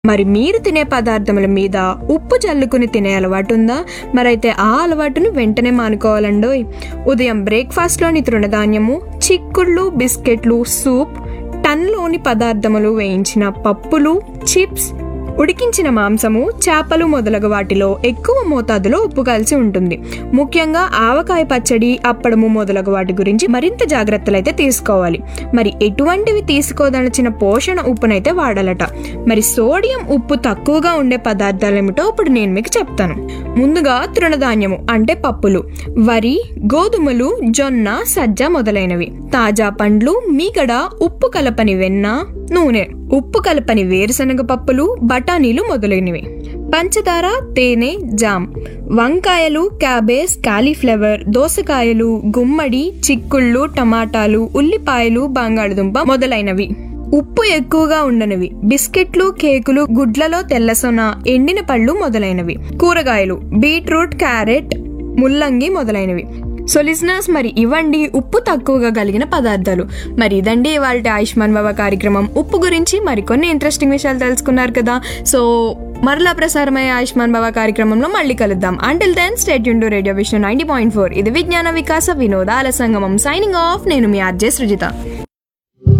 మరి మీరు తినే పదార్థముల మీద ఉప్పు చల్లుకుని తినే అలవాటు ఉందా మరైతే ఆ అలవాటును వెంటనే మానుకోవాలండోయ్ ఉదయం బ్రేక్ఫాస్ట్లోని తృణధాన్యము చిక్కుళ్ళు బిస్కెట్లు సూప్ టన్లోని పదార్థములు వేయించిన పప్పులు చిప్స్ ఉడికించిన మాంసము చేపలు మొదలగు వాటిలో ఎక్కువ మోతాదులో ఉప్పు కలిసి ఉంటుంది ముఖ్యంగా ఆవకాయ పచ్చడి అప్పడము మొదలగు వాటి గురించి మరింత జాగ్రత్తలు అయితే తీసుకోవాలి మరి ఎటువంటివి తీసుకోదలచిన పోషణ ఉప్పునైతే వాడాలట మరి సోడియం ఉప్పు తక్కువగా ఉండే పదార్థాలు ఏమిటో ఇప్పుడు నేను మీకు చెప్తాను ముందుగా తృణధాన్యము అంటే పప్పులు వరి గోధుమలు జొన్న సజ్జ మొదలైనవి తాజా పండ్లు మీగడ ఉప్పు కలపని వెన్న నూనె ఉప్పు కలపని వేరుశనగ పప్పులు బఠానీలు మొదలైనవి పంచదార తేనె జామ్ వంకాయలు క్యాబేజ్ కాలీఫ్లవర్ దోసకాయలు గుమ్మడి చిక్కుళ్ళు టమాటాలు ఉల్లిపాయలు బంగాళదుంప మొదలైనవి ఉప్పు ఎక్కువగా ఉండనివి బిస్కెట్లు కేకులు గుడ్లలో తెల్లసొన ఎండిన పళ్ళు మొదలైనవి కూరగాయలు బీట్రూట్ క్యారెట్ ముల్లంగి మొదలైనవి సో లిజనర్స్ మరి ఇవ్వండి ఉప్పు తక్కువగా కలిగిన పదార్థాలు మరి ఇదండి ఇవాళ ఆయుష్మాన్ బాబా కార్యక్రమం ఉప్పు గురించి మరికొన్ని ఇంట్రెస్టింగ్ విషయాలు తెలుసుకున్నారు కదా సో మరలా ప్రసారమయ్యే ఆయుష్మాన్ బాబా కార్యక్రమంలో మళ్ళీ కలుద్దాం అంటిల్ దెన్ స్టేట్ యూన్ రేడియో విషయం నైన్టీ పాయింట్ ఫోర్ ఇది విజ్ఞాన వికాస వినోదాల సంగమం సైనింగ్ ఆఫ్ నేను మీ ఆర్జే సృజిత